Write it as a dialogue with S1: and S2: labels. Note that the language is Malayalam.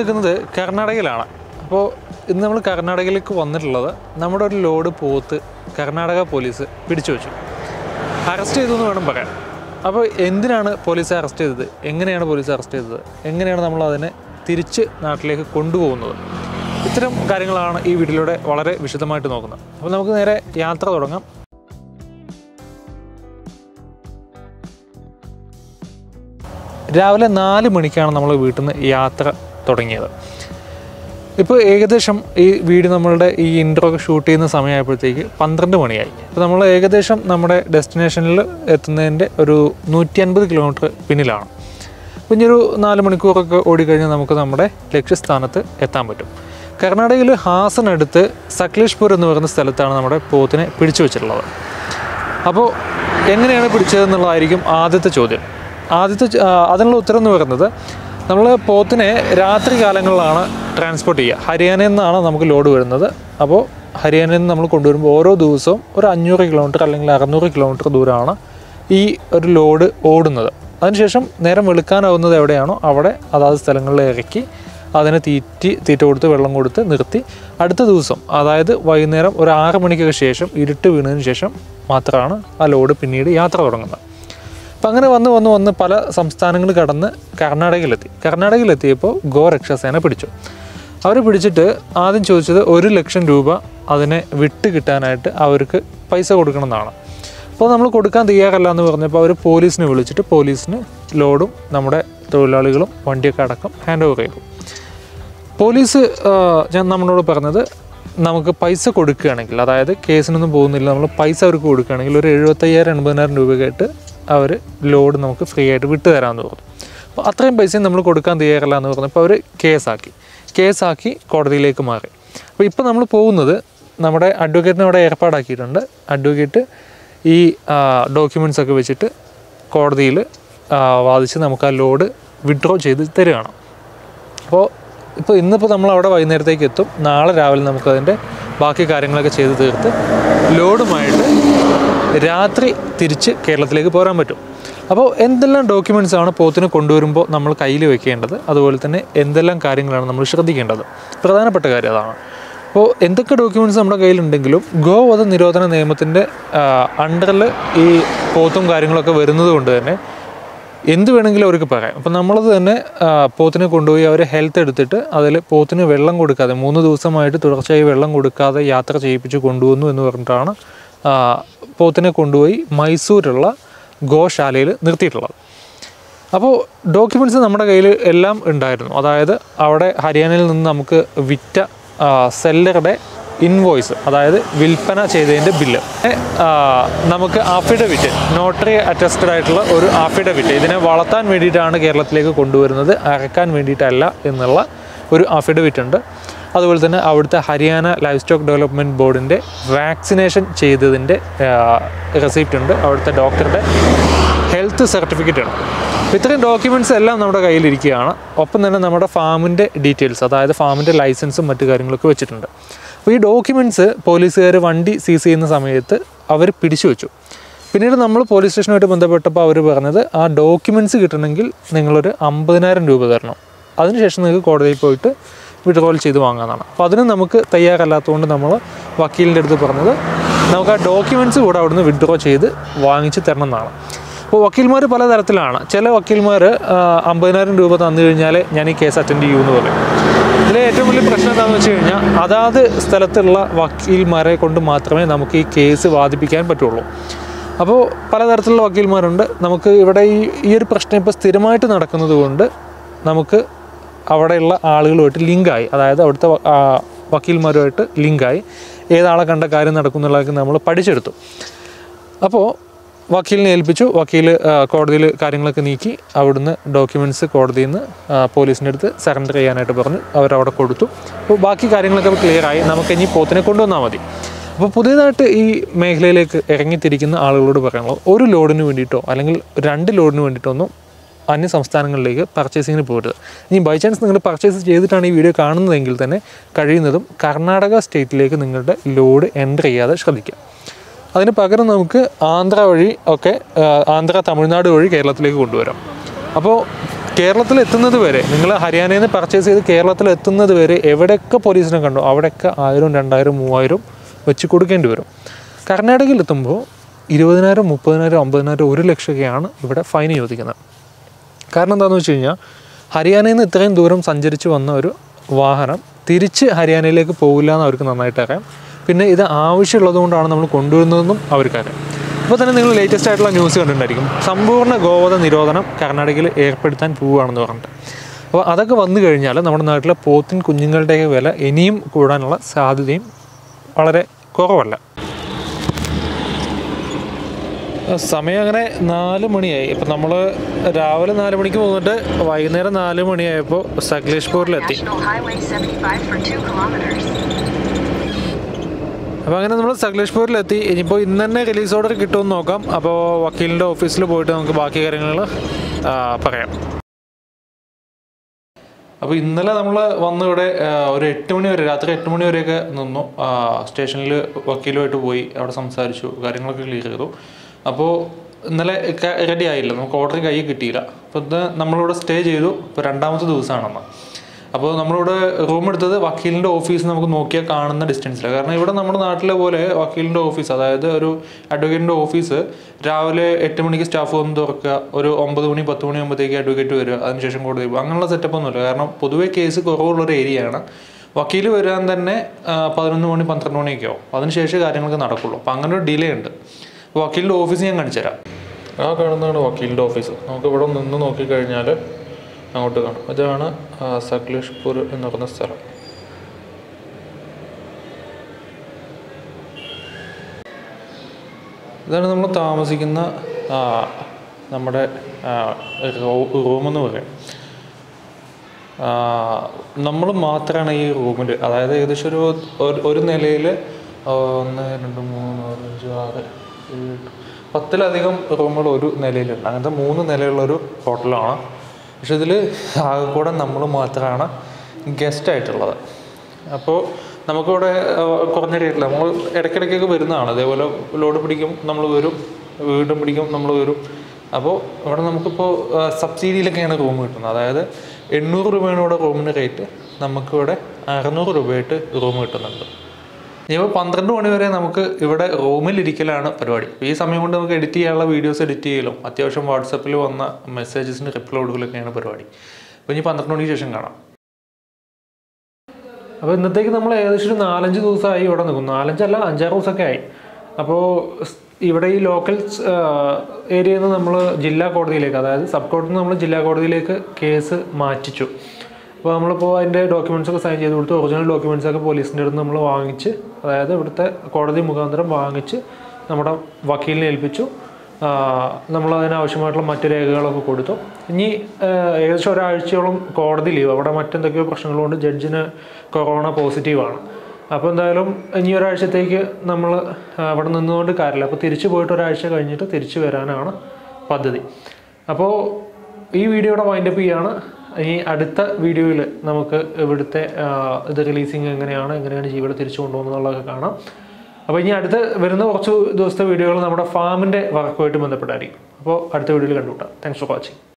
S1: നിൽക്കുന്നത് കർണാടകയിലാണ് അപ്പോൾ ഇന്ന് നമ്മൾ കർണാടകയിലേക്ക് വന്നിട്ടുള്ളത് നമ്മുടെ ഒരു ലോഡ് പോത്ത് കർണാടക പോലീസ് പിടിച്ചു വെച്ചു അറസ്റ്റ് ചെയ്തു എന്ന് വേണം പറയാൻ അപ്പോൾ എന്തിനാണ് പോലീസ് അറസ്റ്റ് ചെയ്തത് എങ്ങനെയാണ് പോലീസ് അറസ്റ്റ് ചെയ്തത് എങ്ങനെയാണ് നമ്മൾ അതിനെ തിരിച്ച് നാട്ടിലേക്ക് കൊണ്ടുപോകുന്നത് ഇത്തരം കാര്യങ്ങളാണ് ഈ വീഡിയോയിലൂടെ വളരെ വിശദമായിട്ട് നോക്കുന്നത് അപ്പോൾ നമുക്ക് നേരെ യാത്ര തുടങ്ങാം രാവിലെ നാല് മണിക്കാണ് നമ്മൾ വീട്ടിൽ നിന്ന് യാത്ര തുടങ്ങിയത് ഇപ്പോൾ ഏകദേശം ഈ വീഡിയോ നമ്മളുടെ ഈ ഇൻട്രോ ഒക്കെ ഷൂട്ട് ചെയ്യുന്ന സമയമായപ്പോഴത്തേക്ക് പന്ത്രണ്ട് മണിയായി അപ്പോൾ നമ്മൾ ഏകദേശം നമ്മുടെ ഡെസ്റ്റിനേഷനിൽ എത്തുന്നതിൻ്റെ ഒരു നൂറ്റി അൻപത് കിലോമീറ്റർ പിന്നിലാണ് അപ്പോൾ ഇനി ഒരു നാല് മണിക്കൂറൊക്കെ ഓടിക്കഴിഞ്ഞാൽ നമുക്ക് നമ്മുടെ ലക്ഷ്യസ്ഥാനത്ത് എത്താൻ പറ്റും കർണാടകയിൽ ഹാസനടുത്ത് സക്ലേഷ്പൂർ എന്ന് പറയുന്ന സ്ഥലത്താണ് നമ്മുടെ പോത്തിനെ പിടിച്ചു വെച്ചിട്ടുള്ളത് അപ്പോൾ എങ്ങനെയാണ് പിടിച്ചതെന്നുള്ളതായിരിക്കും ആദ്യത്തെ ചോദ്യം ആദ്യത്തെ ചോ- ആ, അതിനുള്ള ഉത്തരം എന്ന് പറയുന്നത് നമ്മൾ പോത്തിനെ രാത്രി കാലങ്ങളിലാണ് ട്രാൻസ്പോർട്ട് ചെയ്യുക ഹരിയാനയിൽ നിന്നാണ് നമുക്ക് ലോഡ് വരുന്നത് അപ്പോൾ ഹരിയാനയിൽ നിന്ന് നമ്മൾ കൊണ്ടുവരുമ്പോൾ ഓരോ ദിവസവും ഒരു അഞ്ഞൂറ് കിലോമീറ്റർ അല്ലെങ്കിൽ അറുന്നൂറ് കിലോമീറ്റർ ദൂരമാണ് ഈ ഒരു ലോഡ് ഓടുന്നത് അതിനുശേഷം നേരം വെളുക്കാനാവുന്നത് എവിടെയാണോ അവിടെ അതാത് സ്ഥലങ്ങളിൽ ഇറക്കി അതിനെ തീറ്റി തീറ്റ കൊടുത്ത് വെള്ളം കൊടുത്ത് നിർത്തി അടുത്ത ദിവസം അതായത് വൈകുന്നേരം ഒരു ആറ് മണിക്കൊക്കെ ശേഷം ഇരുട്ട് വീണതിന് ശേഷം മാത്രമാണ് ആ ലോഡ് പിന്നീട് യാത്ര തുടങ്ങുന്നത് അപ്പം അങ്ങനെ വന്ന് വന്ന് വന്ന് പല സംസ്ഥാനങ്ങൾ കടന്ന് കർണാടകയിലെത്തി കർണാടകയിലെത്തിയപ്പോൾ ഗോ രക്ഷാസേന പിടിച്ചു അവർ പിടിച്ചിട്ട് ആദ്യം ചോദിച്ചത് ഒരു ലക്ഷം രൂപ അതിനെ വിട്ട് കിട്ടാനായിട്ട് അവർക്ക് പൈസ കൊടുക്കണമെന്നാണ് അപ്പോൾ നമ്മൾ കൊടുക്കാൻ തയ്യാറല്ല എന്ന് പറഞ്ഞപ്പോൾ അവർ പോലീസിനെ വിളിച്ചിട്ട് പോലീസിന് ലോഡും നമ്മുടെ തൊഴിലാളികളും വണ്ടിയൊക്കെ അടക്കം ഹാൻഡ് ഓവർ ചെയ്തു പോലീസ് ആ, ഞാൻ നമ്മളോട് പറഞ്ഞത് നമുക്ക് പൈസ കൊടുക്കുകയാണെങ്കിൽ അതായത് കേസിനൊന്നും പോകുന്നില്ല നമ്മൾ പൈസ അവർക്ക് കൊടുക്കുകയാണെങ്കിൽ ഒരു എഴുപത്തയ്യായിരം എൺപതിനായിരം രൂപയായിട്ട് അവർ ലോഡ് നമുക്ക് ഫ്രീ ആയിട്ട് വിട്ടു തരാമെന്ന് പറഞ്ഞു അപ്പോൾ അത്രയും പൈസയും നമ്മൾ കൊടുക്കാൻ തയ്യാറല്ല എന്ന് പറഞ്ഞപ്പോൾ അവർ കേസാക്കി കേസാക്കി കോടതിയിലേക്ക് മാറി അപ്പോൾ ഇപ്പോൾ നമ്മൾ പോകുന്നത് നമ്മുടെ അഡ്വക്കേറ്റിനെ അവിടെ ഏർപ്പാടാക്കിയിട്ടുണ്ട് അഡ്വക്കേറ്റ് ഈ ഡോക്യുമെൻറ്റ്സ് ഒക്കെ വെച്ചിട്ട് കോടതിയിൽ വാദിച്ച് നമുക്ക് ആ ലോഡ് വിഡ്രോ ചെയ്ത് തരികയാണ് അപ്പോൾ ഇപ്പോൾ ഇന്നിപ്പോൾ നമ്മൾ അവിടെ വൈകുന്നേരത്തേക്ക് എത്തും നാളെ രാവിലെ നമുക്കതിൻ്റെ ബാക്കി കാര്യങ്ങളൊക്കെ ചെയ്ത് തീർത്ത് ലോഡുമായിട്ട് രാത്രി തിരിച്ച് കേരളത്തിലേക്ക് പോരാൻ പറ്റും അപ്പോൾ എന്തെല്ലാം ഡോക്യുമെൻറ്റ്സ് ആണ് പോത്തിനെ കൊണ്ടുവരുമ്പോൾ നമ്മൾ കയ്യിൽ വെക്കേണ്ടത് അതുപോലെ തന്നെ എന്തെല്ലാം കാര്യങ്ങളാണ് നമ്മൾ ശ്രദ്ധിക്കേണ്ടത് പ്രധാനപ്പെട്ട കാര്യം അതാണ് അപ്പോൾ എന്തൊക്കെ ഡോക്യുമെൻറ്റ്സ് നമ്മുടെ കയ്യിലുണ്ടെങ്കിലും ഗോവധ നിരോധന നിയമത്തിൻ്റെ അണ്ടറിൽ ഈ പോത്തും കാര്യങ്ങളൊക്കെ വരുന്നത് കൊണ്ട് തന്നെ എന്ത് വേണമെങ്കിലും അവർക്ക് പറയാം അപ്പം നമ്മളത് തന്നെ ആ, പോത്തിനെ കൊണ്ടുപോയി അവർ ഹെൽത്ത് എടുത്തിട്ട് അതിൽ പോത്തിന് വെള്ളം കൊടുക്കാതെ മൂന്ന് ദിവസമായിട്ട് തുടർച്ചയായി വെള്ളം കൊടുക്കാതെ യാത്ര ചെയ്യിപ്പിച്ച് കൊണ്ടുവന്നു എന്ന് പറഞ്ഞിട്ടാണ് ആ, പോത്തിനെ കൊണ്ടുപോയി മൈസൂരുള്ള ഗോശാലയിൽ നിർത്തിയിട്ടുള്ളത് അപ്പോൾ ഡോക്യുമെൻറ്റ്സ് നമ്മുടെ കയ്യിൽ എല്ലാം ഉണ്ടായിരുന്നു അതായത് അവിടെ ഹരിയാനയിൽ നിന്ന് നമുക്ക് വിറ്റ ആ, സെല്ലറുടെ ഇൻവോയ്സ് അതായത് വിൽപ്പന ചെയ്തതിൻ്റെ ബില്ല് നമുക്ക് ആഫിഡവിറ്റ് നോട്ടറി അറ്റസ്റ്റഡ് ആയിട്ടുള്ള ഒരു ആഫിഡവിറ്റ് ഇതിനെ വളർത്താൻ വേണ്ടിയിട്ടാണ് കേരളത്തിലേക്ക് കൊണ്ടുവരുന്നത് അറക്കാൻ വേണ്ടിയിട്ടല്ല എന്നുള്ള ഒരു ആഫിഡവിറ്റ് ഉണ്ട് അതുപോലെ തന്നെ അവിടുത്തെ ഹരിയാന ലൈഫ് സ്റ്റോക്ക് ഡെവലപ്മെൻറ്റ് ബോർഡിൻ്റെ വാക്സിനേഷൻ ചെയ്തതിൻ്റെ റെസിപ്റ്റ് ഉണ്ട് അവിടുത്തെ ഡോക്ടറുടെ ഹെൽത്ത് സർട്ടിഫിക്കറ്റ് ആണ് അപ്പോൾ ഇത്രയും ഡോക്യുമെൻറ്റ്സ് എല്ലാം നമ്മുടെ കയ്യിലിരിക്കുകയാണ് ഒപ്പം തന്നെ നമ്മുടെ ഫാമിൻ്റെ ഡീറ്റെയിൽസ് അതായത് ഫാമിൻ്റെ ലൈസൻസും മറ്റു കാര്യങ്ങളൊക്കെ വെച്ചിട്ടുണ്ട് അപ്പോൾ ഈ ഡോക്യുമെൻറ്റ്സ് പോലീസുകാർ വണ്ടി സീസ് ചെയ്യുന്ന സമയത്ത് അവർ പിടിച്ചു വെച്ചു പിന്നീട് നമ്മൾ പോലീസ് സ്റ്റേഷനുമായിട്ട് ബന്ധപ്പെട്ടപ്പോൾ അവർ പറഞ്ഞത് ആ ഡോക്യുമെൻറ്റ്സ് കിട്ടണമെങ്കിൽ നിങ്ങളൊരു അമ്പതിനായിരം രൂപ തരണം അതിനുശേഷം നിങ്ങൾക്ക് കോടതിയിൽ പോയിട്ട് വിഡ്രോൾ ചെയ്ത് വാങ്ങാമെന്നാണ് അപ്പോൾ അതിന് നമുക്ക് തയ്യാറല്ലാത്തതുകൊണ്ട് നമ്മൾ വക്കീലിൻ്റെ അടുത്ത് പറഞ്ഞത് നമുക്ക് ആ ഡോക്യുമെൻറ്റ്സ് കൂടെ അവിടുന്ന് വിഡ്രോ ചെയ്ത് വാങ്ങിച്ച് തരണം എന്നാണ് അപ്പോൾ വക്കീൽമാർ പലതരത്തിലാണ് ചില വക്കീൽമാർ അമ്പതിനായിരം രൂപ തന്നു കഴിഞ്ഞാൽ ഞാൻ ഈ കേസ് അറ്റൻഡ് ചെയ്യൂ എന്ന് പറയും ഇതിലെ ഏറ്റവും വലിയ പ്രശ്നം എന്താണെന്ന് വെച്ച് കഴിഞ്ഞാൽ അതാത് സ്ഥലത്തുള്ള വക്കീൽമാരെ കൊണ്ട് മാത്രമേ നമുക്ക് ഈ കേസ് വാദിപ്പിക്കാൻ പറ്റുള്ളൂ അപ്പോൾ പലതരത്തിലുള്ള വക്കീൽമാരുണ്ട് നമുക്ക് ഇവിടെ ഈ ഈ ഒരു പ്രശ്നം ഇപ്പോൾ സ്ഥിരമായിട്ട് നടക്കുന്നത് കൊണ്ട് നമുക്ക് അവിടെയുള്ള ആളുകളുമായിട്ട് ലിങ്കായി അതായത് അവിടുത്തെ വ- ആ, വക്കീൽമാരുമായിട്ട് ലിങ്കായി ഏതാളെ കണ്ട കാര്യം നടക്കുന്നുള്ളതൊക്കെ നമ്മൾ പഠിച്ചെടുത്തു അപ്പോൾ വക്കീലിനെ ഏൽപ്പിച്ചു വക്കീൽ കോടതിയിൽ കാര്യങ്ങളൊക്കെ നീക്കി അവിടുന്ന് ഡോക്യുമെൻറ്റ്സ് കോടതിയിൽ നിന്ന് ആ, പോലീസിൻ്റെ അടുത്ത് സറണ്ടർ ചെയ്യാനായിട്ട് പറഞ്ഞു അവരവിടെ കൊടുത്തു അപ്പോൾ ബാക്കി കാര്യങ്ങളൊക്കെ ക്ലിയർ ആയി നമുക്ക് ഇനി പോത്തിനെ കൊണ്ടുവന്നാൽ മതി അപ്പോൾ പുതിയതായിട്ട് ഈ മേഖലയിലേക്ക് ഇറങ്ങിത്തിരിക്കുന്ന ആളുകളോട് പറയാനുള്ളത് ഒരു ലോഡിന് വേണ്ടിയിട്ടോ അല്ലെങ്കിൽ രണ്ട് ലോഡിന് വേണ്ടിയിട്ടോ ഒന്നും അന്യ സംസ്ഥാനങ്ങളിലേക്ക് പർച്ചേസിങ്ങിന് പോകരുത് ഇനി ബൈ ചാൻസ് നിങ്ങൾ പർച്ചേസ് ചെയ്തിട്ടാണ് ഈ വീഡിയോ കാണുന്നതെങ്കിൽ തന്നെ കഴിയുന്നതും കർണാടക സ്റ്റേറ്റിലേക്ക് നിങ്ങളുടെ ലോഡ് എൻ്റർ ചെയ്യാതെ ശ്രദ്ധിക്കുക അതിന് പകരം നമുക്ക് ആന്ധ്ര വഴി ഒക്കെ ആ, ആന്ധ്ര തമിഴ്നാട് വഴി കേരളത്തിലേക്ക് കൊണ്ടുവരാം അപ്പോൾ കേരളത്തിൽ എത്തുന്നത് വരെ നിങ്ങൾ ഹരിയാനയിൽ നിന്ന് പർച്ചേസ് ചെയ്ത് കേരളത്തിൽ എത്തുന്നത് വരെ എവിടെയൊക്കെ പോലീസിനെ കണ്ടോ അവിടെയൊക്കെ ആയിരം രണ്ടായിരം മൂവായിരം വെച്ച് കൊടുക്കേണ്ടി വരും കർണാടകയിൽ എത്തുമ്പോൾ ഇരുപതിനായിരം മുപ്പതിനായിരം അമ്പതിനായിരം ഒരു ലക്ഷമൊക്കെയാണ് ഇവിടെ ഫൈൻ ചോദിക്കുന്നത് കാരണം എന്താണെന്ന് വെച്ച് കഴിഞ്ഞാൽ ഹരിയാനയിൽ നിന്ന് ഇത്രയും ദൂരം സഞ്ചരിച്ച് വന്ന ഒരു വാഹനം തിരിച്ച് ഹരിയാനയിലേക്ക് പോകില്ല എന്ന് അവർക്ക് നന്നായിട്ട് അറിയാം പിന്നെ ഇത് ആവശ്യമുള്ളത് കൊണ്ടാണ് നമ്മൾ കൊണ്ടുവരുന്നതെന്നും അവർക്കറിയാം ഇപ്പോൾ തന്നെ നിങ്ങൾ ലേറ്റസ്റ്റ് ആയിട്ടുള്ള ന്യൂസ് കണ്ടിട്ടുണ്ടായിരിക്കും സമ്പൂർണ്ണ ഗോവധ നിരോധനം കർണാടകയിൽ ഏർപ്പെടുത്താൻ പോവുകയാണെന്ന് പറഞ്ഞിട്ട് അപ്പോൾ അതൊക്കെ വന്നു കഴിഞ്ഞാൽ നമ്മുടെ നാട്ടിലെ പോത്തിൻ കുഞ്ഞുങ്ങളുടെയൊക്കെ വില ഇനിയും കൂടാനുള്ള സാധ്യതയും വളരെ കുറവല്ല സമയം അങ്ങനെ നാല് മണിയായി ഇപ്പം നമ്മൾ രാവിലെ നാല് മണിക്ക് പോന്നിട്ട് വൈകുന്നേരം നാല് മണിയായപ്പോൾ സകലേഷ്പൂരിലെത്തി
S2: National Highway 75 for 2 kilometers.
S1: അപ്പോൾ അങ്ങനെ നമ്മൾ സകലേഷ്പൂരിലെത്തി ഇനിയിപ്പോൾ ഇന്ന് തന്നെ റിലീസ് ഓർഡർ കിട്ടുമെന്ന് നോക്കാം അപ്പോൾ വക്കീലിൻ്റെ ഓഫീസിൽ പോയിട്ട് നമുക്ക് ബാക്കി കാര്യങ്ങൾ പറയാം അപ്പോൾ ഇന്നലെ നമ്മൾ വന്ന് ഇവിടെ ആ, ഒരു എട്ട് മണി വരെ രാത്രി എട്ട് മണി വരെയൊക്കെ നിന്നു ആ, സ്റ്റേഷനിൽ വക്കീലുമായിട്ട് പോയി അവിടെ സംസാരിച്ചു കാര്യങ്ങളൊക്കെ ക്ലിയർ ചെയ്തു അപ്പോൾ ഇന്നലെ റെഡി ആയില്ല നമുക്ക് ഓർഡർ കയ്യിൽ കിട്ടിയില്ല അപ്പോൾ ഇത് നമ്മളിവിടെ സ്റ്റേ ചെയ്തു ഇപ്പോൾ രണ്ടാമത്തെ ദിവസമാണെന്ന് അപ്പോൾ നമ്മളിവിടെ റൂം എടുത്തത് വക്കീലിൻ്റെ ഓഫീസ് നമുക്ക് നോക്കിയാൽ കാണുന്ന ഡിസ്റ്റൻസിലാണ് കാരണം ഇവിടെ നമ്മുടെ നാട്ടിലെ പോലെ വക്കീലിൻ്റെ ഓഫീസ് അതായത് ഒരു അഡ്വക്കേറ്റിൻ്റെ ഓഫീസ് രാവിലെ എട്ട് മണിക്ക് സ്റ്റാഫ് വന്ന് തുറക്കുക ഒരു ഒമ്പത് മണി പത്ത് മണി ആകുമ്പോഴത്തേക്ക് അഡ്വക്കേറ്റ് വരിക അതിനുശേഷം കോടതി പോകുക അങ്ങനെയുള്ള സെറ്റപ്പ് ഒന്നുമില്ല കാരണം പൊതുവേ കേസ് കുറവുള്ളൊരു ഏരിയയാണ് വക്കീൽ വരാൻ തന്നെ ആ, പതിനൊന്ന് മണി പന്ത്രണ്ട് മണിയൊക്കെ ആവും അതിനുശേഷം കാര്യങ്ങളൊക്കെ നടക്കുള്ളൂ അപ്പോൾ അങ്ങനെ ഒരു ഡിലേ ഉണ്ട് അപ്പോൾ വക്കീലിൻ്റെ ഓഫീസ് ഞാൻ കാണിച്ചു തരാം ആ കാണുന്നതാണ് വക്കീലിൻ്റെ ഓഫീസ് നമുക്ക് ഇവിടെ നിന്ന് നോക്കിക്കഴിഞ്ഞാൽ അങ്ങോട്ട് കാണും ഇതാണ് ആ, സക്ലേഷ്പൂർ എന്ന് പറയുന്ന സ്ഥലം ഇതാണ് നമ്മൾ താമസിക്കുന്ന ആ, നമ്മുടെ റൂമെന്ന് പറയാം നമ്മൾ മാത്രമാണ് ഈ റൂമിൽ അതായത് ഏകദേശം ഒരു ഒരു- ഒരു നിലയിൽ ഒന്ന് രണ്ട് മൂന്ന് നാല് അഞ്ച് ആറ് ഏഴ് എട്ട് പത്തിലധികം റൂമുകൾ ഒരു നിലയിലുണ്ട് അങ്ങനത്തെ മൂന്ന് നിലയുള്ളൊരു ഹോട്ടലാണ് പക്ഷെ ഇതിൽ ആകെ കൂടെ നമ്മൾ മാത്രമാണ് ഗസ്റ്റ് ആയിട്ടുള്ളത് അപ്പോൾ നമുക്കിവിടെ ആ, കുറഞ്ഞ റേറ്റിൽ നമ്മൾ ഇടയ്ക്കിടയ്ക്കൊക്കെ വരുന്നതാണ് അതേപോലെ ലോഡ് പിടിക്കും നമ്മൾ വരും വീണ്ടും പിടിക്കും നമ്മൾ വരും അപ്പോൾ ഇവിടെ നമുക്കിപ്പോൾ സബ്സിഡിയിലൊക്കെയാണ് റൂം കിട്ടുന്നത് അതായത് എണ്ണൂറ് രൂപയാണ് ഇവിടെ റൂമിൻ്റെ റേറ്റ് നമുക്കിവിടെ അറുന്നൂറ് രൂപയായിട്ട് റൂം കിട്ടുന്നുണ്ട് ഇനിയിപ്പോൾ പന്ത്രണ്ട് മണി വരെ നമുക്ക് ഇവിടെ റൂമിൽ ഇരിക്കലാണ് പരിപാടി അപ്പോൾ ഈ സമയം കൊണ്ട് നമുക്ക് എഡിറ്റ് ചെയ്യാനുള്ള വീഡിയോസ് എഡിറ്റ് ചെയ്യലും അത്യാവശ്യം വാട്സപ്പിൽ വന്ന മെസ്സേജസിന് റിപ്ലൈ കൊടുക്കലൊക്കെയാണ് പരിപാടി അപ്പോൾ ഇനി പന്ത്രണ്ട് മണിക്ക് ശേഷം കാണാം അപ്പോൾ ഇന്നത്തേക്ക് നമ്മൾ ഏകദേശം ഒരു നാലഞ്ച് ദിവസമായി ഇവിടെ നിൽക്കും നാലഞ്ചല്ല അഞ്ചാറ് ദിവസമൊക്കെ ആയി അപ്പോൾ സ് ഇവിടെ ഈ ലോക്കൽ ഏരിയയിൽ നിന്ന് നമ്മൾ ജില്ലാ കോടതിയിലേക്ക് അതായത് സബ് കോടതിയിൽ നിന്ന് നമ്മൾ ജില്ലാ കോടതിയിലേക്ക് കേസ് മാറ്റിച്ചു അപ്പോൾ നമ്മളിപ്പോൾ അതിൻ്റെ ഡോക്യുമെൻറ്റ്സ് ഒക്കെ സൈൻ ചെയ്ത് കൊടുത്ത് ഒറിജിനൽ ഡോക്യുമെൻറ്റ്സ് ഒക്കെ പോലീസിൻ്റെ അടുത്ത് നമ്മൾ വാങ്ങിച്ച് അതായത് ഇവിടുത്തെ കോടതി മുഖാന്തരം വാങ്ങിച്ച് നമ്മുടെ വക്കീലിനെ ഏൽപ്പിച്ചു നമ്മൾ അതിനാവശ്യമായിട്ടുള്ള മറ്റു രേഖകളൊക്കെ കൊടുത്തു ഇനി ആ, ഏകദേശം ഒരാഴ്ചയോളം കോടതി ലീവ് അവിടെ മറ്റെന്തൊക്കെയോ പ്രശ്നങ്ങളുകൊണ്ട് ജഡ്ജിന് കൊറോണ പോസിറ്റീവാണ് അപ്പോൾ എന്തായാലും ഇനി ഒരാഴ്ചത്തേക്ക് നമ്മൾ അവിടെ നിന്നുകൊണ്ട് കാര്യമില്ല അപ്പോൾ തിരിച്ചു പോയിട്ട് ഒരാഴ്ച കഴിഞ്ഞിട്ട് തിരിച്ചു വരാനാണ് പദ്ധതി അപ്പോൾ ഈ വീഡിയോയുടെ വൈൻഡപ്പ് ചെയ്യാണ് ഇനി അടുത്ത വീഡിയോയിൽ നമുക്ക് ഇവിടുത്തെ ആ, ഇത് റിലീസിങ് എങ്ങനെയാണ് എങ്ങനെയാണ് ജീവിതം തിരിച്ചു കൊണ്ടുപോകുന്നതൊക്കെ കാണാം അപ്പോൾ ഇനി അടുത്ത വരുന്ന കുറച്ച് ദിവസത്തെ വീഡിയോകൾ നമ്മുടെ ഫാമിൻ്റെ വർക്കുമായിട്ട് ബന്ധപ്പെട്ടായിരിക്കും അപ്പോൾ അടുത്ത വീഡിയോയിൽ കണ്ടുകൂട്ടാം താങ്ക്സ് ഫോർ വാച്ചിങ്